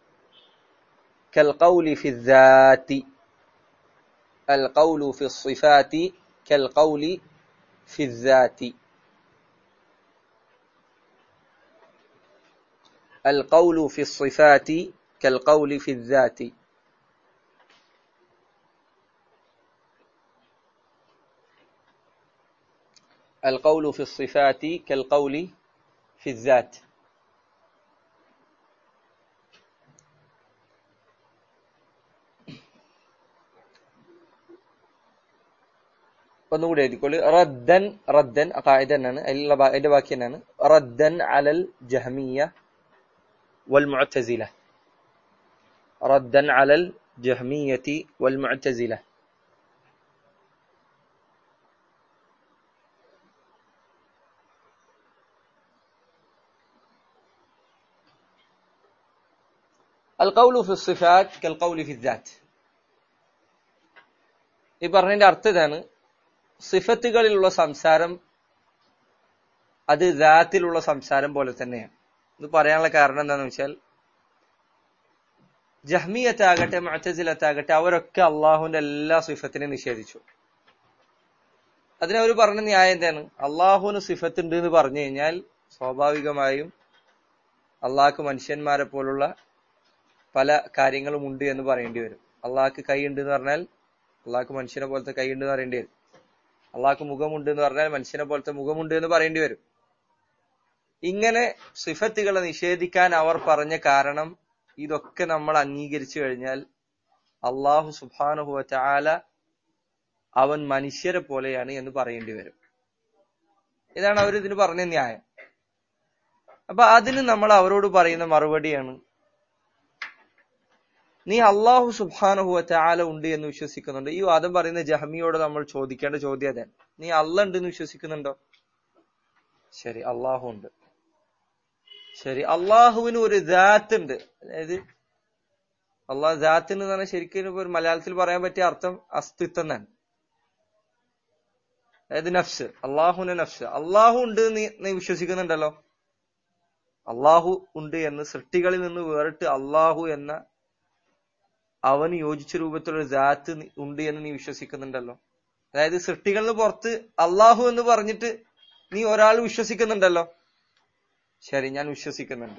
كالقول في الذات القول في الصفات كالقول في الذات القول في الصفات كالقول في الذات القول في الصفات كالقول في الذات ഒന്നുകൂടി എഴുതിക്കോളി റദ്ദൻ റദ്ദൻ കായിദ തന്നെയാണ് അതിലുള്ള ബാ- അതിന്റെ ബാക്കി തന്നെയാണ് റദ്ദൻ അലൽ ജഹ്മിയ വൽ മുഅ്തസില റദ്ദൻ അലൽ ജഹ്മിയത്തി വൽ മുഅ്തസില القول في الصفات كالقول في الذات ഈ പറഞ്ഞതിന്റെ അർത്ഥം ഇതാണ് സിഫത്തുകളിലുള്ള സംസാരം അത് ദാത്തിലുള്ള സംസാരം പോലെ തന്നെയാണ് ഇത് പറയാനുള്ള കാരണം എന്താണെന്ന് വെച്ചാൽ ജഹ്മിയത്താകട്ടെ മഅ്തസിലത്താകട്ടെ അവരൊക്കെ അള്ളാഹുവിന്റെ എല്ലാ സിഫത്തിനെയും നിഷേധിച്ചു അതിനവർ പറഞ്ഞ ന്യായം എന്താണ് അള്ളാഹുവിന് സിഫത്ത് ഉണ്ട് എന്ന് പറഞ്ഞു കഴിഞ്ഞാൽ സ്വാഭാവികമായും അള്ളാഹ്ക്ക് മനുഷ്യന്മാരെ പോലുള്ള പല കാര്യങ്ങളും ഉണ്ട് എന്ന് പറയേണ്ടി വരും അള്ളാഹ്ക്ക് കൈ ഉണ്ട് എന്ന് പറഞ്ഞാൽ അള്ളാഹ്ക്ക് മനുഷ്യനെ പോലത്തെ കൈ ഉണ്ട് എന്ന് പറയേണ്ടി വരും അള്ളാഹ്ക്ക് മുഖമുണ്ട് എന്ന് പറഞ്ഞാൽ മനുഷ്യനെ പോലത്തെ മുഖമുണ്ട് എന്ന് പറയേണ്ടി വരും ഇങ്ങനെ സിഫത്തുകളെ നിഷേധിക്കാൻ അവർ പറഞ്ഞ കാരണം ഇതൊക്കെ നമ്മൾ അംഗീകരിച്ചു കഴിഞ്ഞാൽ അള്ളാഹു സുബാനുഹുവ ചാല അവൻ മനുഷ്യരെ പോലെയാണ് എന്ന് പറയേണ്ടി വരും ഇതാണ് അവർ ഇതിന് പറഞ്ഞ ന്യായം അപ്പൊ അതിന് നമ്മൾ അവരോട് പറയുന്ന മറുപടിയാണ് നീ അള്ളാഹു സുബാനുഹുവ ചാല ഉണ്ട് എന്ന് വിശ്വസിക്കുന്നുണ്ട് ഈ വാദം പറയുന്ന ജഹമിയോട് നമ്മൾ ചോദിക്കേണ്ട ചോദ്യം അതാണ് നീ അല്ല ഉണ്ട് എന്ന് വിശ്വസിക്കുന്നുണ്ടോ ശരി അള്ളാഹു ഉണ്ട് ശരി അള്ളാഹുവിന് ഒരു ദാത്ത് ഉണ്ട് അതായത് അള്ളാഹ് ദാത്തിന് എന്ന് പറഞ്ഞാൽ ശരിക്കും ഇപ്പൊ ഒരു മലയാളത്തിൽ പറയാൻ പറ്റിയ അർത്ഥം അസ്തിത്വം തന്നെ അതായത് നഫ്സ് അള്ളാഹുവിന്റെ നഫ്സ് അള്ളാഹു ഉണ്ട് എന്ന് നീ നീ വിശ്വസിക്കുന്നുണ്ടല്ലോ അള്ളാഹു ഉണ്ട് എന്ന് സൃഷ്ടികളിൽ നിന്ന് വേറിട്ട് അള്ളാഹു എന്ന അവന് യോജിച്ച രൂപത്തിലുള്ള ദാത്ത് നി- ഉണ്ട് എന്ന് നീ വിശ്വസിക്കുന്നുണ്ടല്ലോ അതായത് സൃഷ്ടികളിൽ നിന്ന് പുറത്ത് അള്ളാഹു എന്ന് പറഞ്ഞിട്ട് നീ ഒരാൾ വിശ്വസിക്കുന്നുണ്ടല്ലോ ശരി ഞാൻ വിശ്വസിക്കുന്നുണ്ട്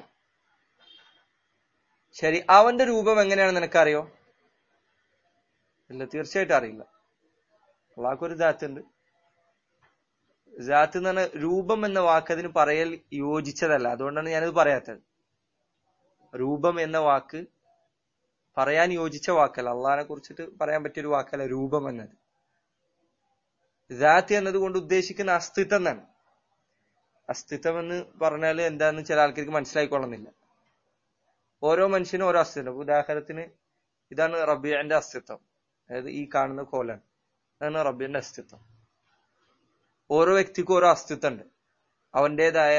ശരി അവന്റെ രൂപം എങ്ങനെയാണെന്ന് നിനക്കറിയോ ഇല്ല തീർച്ചയായിട്ടും അറിയില്ല അള്ളാഹ്ക്ക് ഒരു ദാത്ത് ഉണ്ട് ദാത്ത് എന്ന് പറഞ്ഞ രൂപം എന്ന വാക്ക് അതിന് പറയൽ യോജിച്ചതല്ല അതുകൊണ്ടാണ് ഞാനത് പറയാത്തത് രൂപം എന്ന വാക്ക് പറയാൻ യോജിച്ച വാക്കല്ല അള്ളാഹിനെ കുറിച്ചിട്ട് പറയാൻ പറ്റിയൊരു വാക്കല്ല രൂപം എന്നത് ദാത്ത് എന്നതുകൊണ്ട് ഉദ്ദേശിക്കുന്ന അസ്തിത്വം എന്നാണ് അസ്തിത്വം എന്ന് പറഞ്ഞാൽ എന്താന്ന് ചില ആൾക്കാർക്ക് മനസ്സിലായിക്കൊള്ളുന്നില്ല ഓരോ മനുഷ്യനും ഓരോ അസ്തിത്വം ഉദാഹരണത്തിന് ഇതാണ് റബിയന്റെ അസ്തിത്വം അതായത് ഈ കാണുന്ന കോലാണ് അതാണ് റബിയന്റെ അസ്തിത്വം ഓരോ വ്യക്തിക്കും ഓരോ അസ്തിത്വം ഉണ്ട് അവന്റേതായ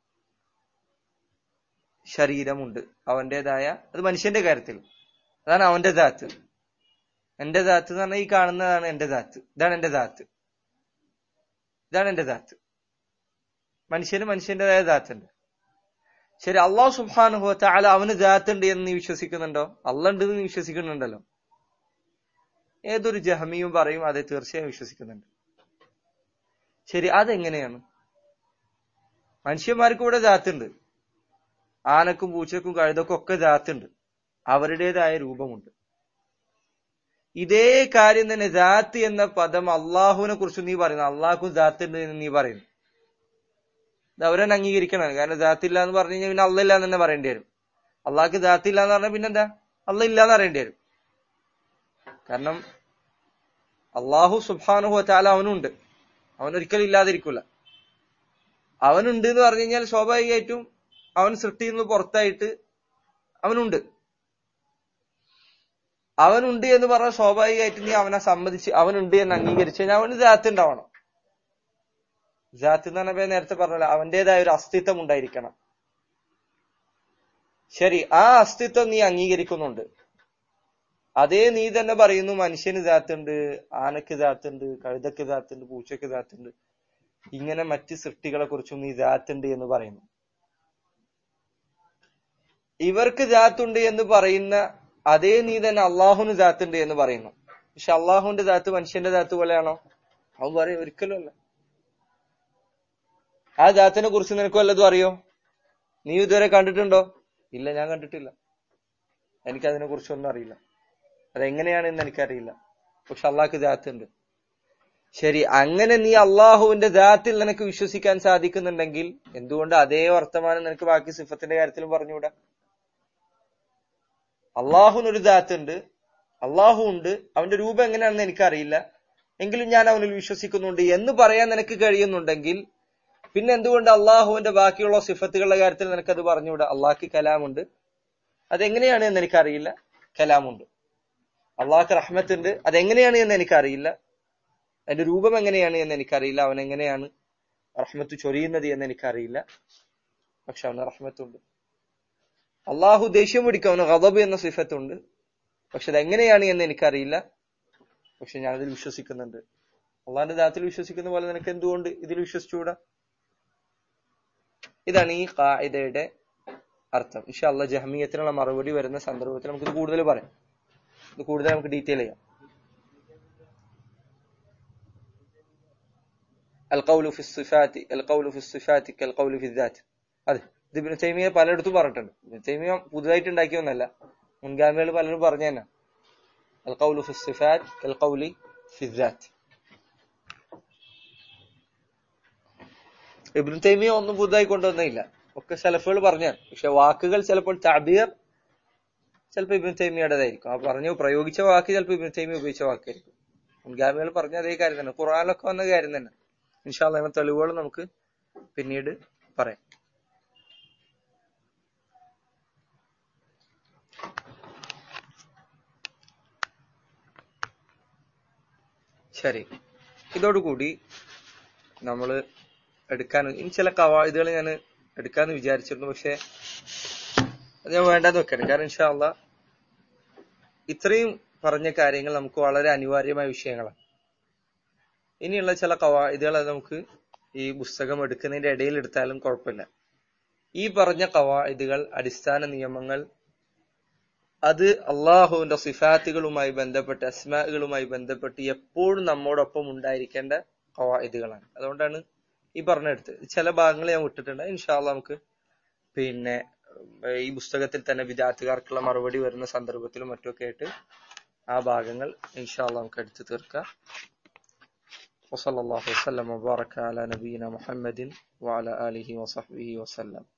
ശരീരമുണ്ട് അവന്റേതായ അത് മനുഷ്യന്റെ കാര്യത്തിൽ അതാണ് അവന്റെ ദാത്ത് എന്റെ ദാത്ത് എന്ന് പറഞ്ഞാൽ ഈ കാണുന്നതാണ് എന്റെ ദാത്ത് ഇതാണ് എന്റെ ദാത്ത് ഇതാണ് എന്റെ ദാത്ത് മനുഷ്യന് മനുഷ്യന്റേതായ ദാത്തുണ്ട് ശരി അള്ളാഹു സുബാനുഹോ താല അവന് ദാത്ത് ഉണ്ട് എന്ന് നീ വിശ്വസിക്കുന്നുണ്ടോ അല്ല ഉണ്ട് എന്ന് നീ വിശ്വസിക്കുന്നുണ്ടല്ലോ ഏതൊരു ജഹമിയും പറയും അതെ തീർച്ചയായും വിശ്വസിക്കുന്നുണ്ട് ശരി അതെങ്ങനെയാണ് മനുഷ്യന്മാർക്ക് ഇവിടെ ദാത്തുണ്ട് ആനക്കും പൂച്ചക്കും കഴുതക്കും ഒക്കെ ദാത്തുണ്ട് അവരുടേതായ രൂപമുണ്ട് ഇതേ കാര്യം തന്നെ ദാത്ത് എന്ന പദം അള്ളാഹുവിനെ കുറിച്ച് നീ പറയുന്നു അള്ളാഹു ദാത്ത് ഉണ്ട് എന്ന് നീ പറയുന്നു ഇത് അവരെന്നെ അംഗീകരിക്കണം കാരണം ദാത്തില്ല എന്ന് പറഞ്ഞു കഴിഞ്ഞാൽ പിന്നെ അല്ല ഇല്ല എന്ന് തന്നെ പറയേണ്ടി വരും അള്ളാഹ്ക്ക് ദാത്തില്ല എന്ന് പറഞ്ഞാൽ പിന്നെന്താ അല്ല ഇല്ല എന്ന് അറിയേണ്ടി വരും കാരണം അള്ളാഹു സുബാനുഹു താല അവനുണ്ട് അവൻ ഒരിക്കലും ഇല്ലാതിരിക്കില്ല അവനുണ്ട് എന്ന് പറഞ്ഞു കഴിഞ്ഞാൽ സ്വാഭാവികമായിട്ടും അവൻ സൃഷ്ടിയിൽ നിന്ന് പുറത്തായിട്ട് അവനുണ്ട് അവനുണ്ട് എന്ന് പറഞ്ഞാൽ സ്വാഭാവികമായിട്ട് നീ അവനെ സമ്മതിച്ച് അവനുണ്ട് എന്ന് അംഗീകരിച്ചു കഴിഞ്ഞാൽ അവന് ജാത്ത് ഉണ്ടാവണം ജാത്ത് എന്ന് പറഞ്ഞപ്പോ നേരത്തെ പറഞ്ഞല്ലോ അവന്റേതായ ഒരു അസ്തിത്വം ഉണ്ടായിരിക്കണം ശരി ആ അസ്തിത്വം നീ അംഗീകരിക്കുന്നുണ്ട് അതേ നീ തന്നെ പറയുന്നു മനുഷ്യന് ജാത്തുണ്ട് ആനക്ക് ജാത്തുണ്ട് കഴുതക്ക് ജാത്തുണ്ട് പൂച്ചക്ക് ജാത്തുണ്ട് ഇങ്ങനെ മറ്റ് സൃഷ്ടികളെ കുറിച്ചും നീ ജാത്തുണ്ട് എന്ന് പറയുന്നു ഇവർക്ക് ജാത്തുണ്ട് എന്ന് പറയുന്ന അതേ നീ തന്നെ അള്ളാഹുന് ജാത്തുണ്ട് എന്ന് പറയുന്നു പക്ഷെ അള്ളാഹുവിന്റെ ജാത്ത് മനുഷ്യന്റെ ജാത്ത് പോലെയാണോ അവൻ പറയും ഒരിക്കലും അല്ല ആ ജാത്തിനെ കുറിച്ച് നിനക്ക് വല്ലതും അറിയോ നീ ഇതുവരെ കണ്ടിട്ടുണ്ടോ ഇല്ല ഞാൻ കണ്ടിട്ടില്ല എനിക്കതിനെ കുറിച്ചൊന്നും അറിയില്ല അതെങ്ങനെയാണെന്ന് എനിക്കറിയില്ല പക്ഷെ അള്ളാഹ്ക്ക് ജാത്തുണ്ട് ശരി അങ്ങനെ നീ അള്ളാഹുവിന്റെ ജാത്തിൽ നിനക്ക് വിശ്വസിക്കാൻ സാധിക്കുന്നുണ്ടെങ്കിൽ എന്തുകൊണ്ട് അതേ വർത്തമാനം നിനക്ക് ബാക്കി സിഫത്തിന്റെ കാര്യത്തിലും പറഞ്ഞുകൂടാ അള്ളാഹുവിനൊരു ജാത്തുണ്ട് അള്ളാഹു ഉണ്ട് അവന്റെ രൂപം എങ്ങനെയാണെന്ന് എനിക്കറിയില്ല എങ്കിലും ഞാൻ അവനിൽ വിശ്വസിക്കുന്നുണ്ട് എന്ന് പറയാൻ നിനക്ക് കഴിയുന്നുണ്ടെങ്കിൽ പിന്നെ എന്തുകൊണ്ട് അള്ളാഹുവിന്റെ ബാക്കിയുള്ള സിഫത്തുകളുടെ കാര്യത്തിൽ നിനക്കത് പറഞ്ഞുകൂടാ അള്ളാഹ്ക്ക് കലാമുണ്ട് അതെങ്ങനെയാണ് എന്ന് എനിക്കറിയില്ല കലാമുണ്ട് അള്ളാഹ്ക്ക് റഹ്മത്തുണ്ട് അതെങ്ങനെയാണ് എന്ന് എനിക്കറിയില്ല അതിന്റെ രൂപം എങ്ങനെയാണ് എന്ന് എനിക്കറിയില്ല അവൻ എങ്ങനെയാണ് റഹ്മത്ത് ചൊരിയുന്നത് എന്ന് എനിക്കറിയില്ല പക്ഷെ അവന് റഹ്മത്തുണ്ട് അള്ളാഹു ദേഷ്യം പിടിക്കും അവന് ഗദബ് എന്ന സിഫത്തുണ്ട് പക്ഷെ അതെങ്ങനെയാണ് എന്ന് എനിക്കറിയില്ല പക്ഷെ ഞാനതിൽ വിശ്വസിക്കുന്നുണ്ട് അള്ളാഹിന്റെ ദാത്തിൽ വിശ്വസിക്കുന്ന പോലെ നിനക്ക് എന്തുകൊണ്ട് ഇതിൽ വിശ്വസിച്ചുകൂടാ ഇതാണ് ഈ കായിദയുടെ അർത്ഥം ഇൻഷാ അള്ളാഹ് ജഹ്മിയത്തിനുള്ള മറുപടി വരുന്ന സന്ദർഭത്തിൽ നമുക്ക് ഇത് കൂടുതൽ പറയാം ഇത് കൂടുതൽ നമുക്ക് ഡീറ്റെയിൽ ചെയ്യാം القول في الصفات القول في الصفات كالقول في الذات അതെ ഇത് ഇബ്നു തൈമിയ പലയിടത്തും പറഞ്ഞിട്ടുണ്ട് ഇബ്നു തൈമിയ പുതുതായിട്ട് ഉണ്ടാക്കിയൊന്നല്ല മുൻഗാമികൾ പലരും പറഞ്ഞു തന്നെ القول في الصفات كالقول في الذات ഇബ്നു തൈമിയ ഒന്നും പുതുതായി കൊണ്ടുവന്നില്ല ഒക്കെ സലഫുകൾ പറഞ്ഞാണ് പക്ഷെ വാക്കുകൾ ചിലപ്പോൾ താബീർ ചിലപ്പോൾ ഇബ്നു തൈമിയുടേതായിരിക്കും ആ പറഞ്ഞു പ്രയോഗിച്ച വാക്ക് ചിലപ്പോൾ ഇബ്നു തൈമിയ ഉപയോഗിച്ച വാക്കായിരിക്കും മുൻഗാമികൾ പറഞ്ഞ അതേ കാര്യം തന്നെ ഖുറാനിലൊക്കെ വന്ന കാര്യം തന്നെ ഇൻഷാല്ല അതിന്റെ തെളിവുകൾ നമുക്ക് പിന്നീട് പറയാം ശരി ഇതോടുകൂടി നമ്മൾ എടുക്കാൻ ഇനി ചില കവായിദുകൾ ഞാൻ എടുക്കാന്ന് വിചാരിച്ചിരുന്നു പക്ഷെ അത് ഞാൻ വേണ്ടെന്ന് വെക്കണം കാരണം ഇൻഷാല്ല ഇത്രയും പറഞ്ഞ കാര്യങ്ങൾ നമുക്ക് വളരെ അനിവാര്യമായ വിഷയങ്ങളാണ് ഇനിയുള്ള ചില കവായിദുകൾ അത് നമുക്ക് ഈ പുസ്തകം എടുക്കുന്നതിന്റെ ഇടയിൽ എടുത്താലും കുഴപ്പമില്ല ഈ പറഞ്ഞ കവായിദുകൾ അടിസ്ഥാന നിയമങ്ങൾ അത് അള്ളാഹുവിന്റെ സിഫാത്തുകളുമായി ബന്ധപ്പെട്ട് അസ്മാകളുമായി ബന്ധപ്പെട്ട് എപ്പോഴും നമ്മോടൊപ്പം ഉണ്ടായിരിക്കേണ്ട കവായിദുകളാണ് അതുകൊണ്ടാണ് ഈ പറഞ്ഞെടുത്ത് ചില ഭാഗങ്ങൾ ഞാൻ വിട്ടിട്ടുണ്ട് ഇൻഷാല്ല നമുക്ക് പിന്നെ ഈ പുസ്തകത്തിൽ തന്നെ വിദ്യാർത്ഥികാർക്കുള്ള മറുപടി വരുന്ന സന്ദർഭത്തിലും മറ്റുമൊക്കെ ആയിട്ട് ആ ഭാഗങ്ങൾ ഇൻഷാല്ല നമുക്ക് എടുത്തു തീർക്കാം وصلى الله وسلم وبارك على نبينا محمد وعلى آله وصحبه وسلم